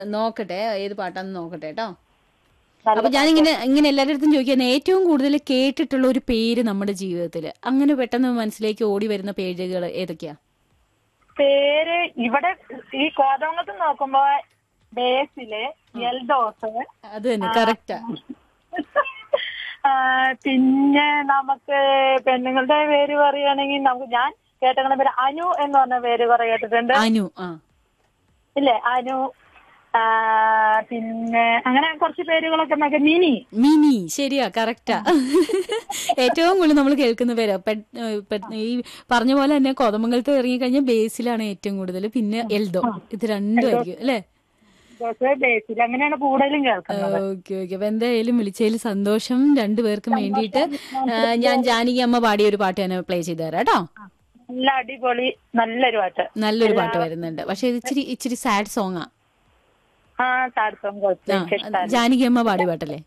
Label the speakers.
Speaker 1: നോക്കട്ടെ ഏത് പാട്ടാന്ന് നോക്കട്ടെ കേട്ടോ
Speaker 2: നല്ല
Speaker 1: അപ്പൊ ഞാനിങ്ങനെ ഇങ്ങനെ എല്ലാവരുടെ അടുത്തും ചോദിക്കാൻ ഏറ്റവും കൂടുതൽ കേട്ടിട്ടുള്ള ഒരു പേര് നമ്മുടെ ജീവിതത്തിൽ അങ്ങനെ പെട്ടെന്ന് മനസ്സിലേക്ക് ഓടി വരുന്ന പേരുകൾ ഏതൊക്കെയാ
Speaker 2: പേര് ഇവിടെ ഈ കോതമംഗലത്ത് നോക്കുമ്പോ ബേസില് എൽദോസ്
Speaker 1: അത് തന്നെ കറക്റ്റാ
Speaker 2: ആ, പിന്നെ നമുക്ക് പെണ്ണുങ്ങളുടെ പേര് പറയുകയാണെങ്കിൽ നമുക്ക് ഞാൻ കേട്ടങ്ങളുടെ പേര് അനു എന്ന് പറഞ്ഞ പേര് കുറെ കേട്ടിട്ടുണ്ട്
Speaker 1: അനു ആ
Speaker 2: ഇല്ലേ അനു ആ, പിന്നെ അങ്ങനെ കുറച്ച് പേരുകളൊക്കെ നമുക്ക് മിനി
Speaker 1: മിനി ശരിയാ കറക്റ്റാ ഏറ്റവും കൂടുതൽ നമ്മൾ കേൾക്കുന്ന പേരാ പെ- ഏ, പെ- ഈ പറഞ്ഞ പോലെ തന്നെ കോതമംഗലത്ത് ഇറങ്ങിക്കഴിഞ്ഞാൽ ബേസിലാണ് ഏറ്റവും കൂടുതൽ പിന്നെ എൽദോ ഇത് രണ്ടും ആയിരിക്കും അല്ലേ
Speaker 2: ബേസ് ബേസിൽ അങ്ങനെയാണ് കൂടുതലും കേൾക്കുന്നത്
Speaker 1: ഓക്കെ ഓക്കെ അപ്പൊ എന്തായാലും വിളിച്ചതിൽ സന്തോഷം രണ്ടുപേർക്കും വേണ്ടിയിട്ട് ആ, ഞാൻ ജാനകി അമ്മ പാടിയ ഒരു പാട്ട് തന്നെ പ്ലേ ചെയ്തു തരാം കേട്ടോ
Speaker 2: നല്ല അടിപൊളി നല്ലൊരു പാട്ട്
Speaker 1: നല്ലൊരു പാട്ട് വരുന്നുണ്ട് പക്ഷെ ഇത് ഇച്ചിരി ഇച്ചിരി സാഡ് സോങ്ങാ
Speaker 2: ആ താഴ്ത്തം കുഴപ്പം
Speaker 1: ആ
Speaker 2: എനിക്ക് ഇഷ്ടമാണ്
Speaker 1: ജാനകി അമ്മ പാടിയ പാട്ടല്ലേ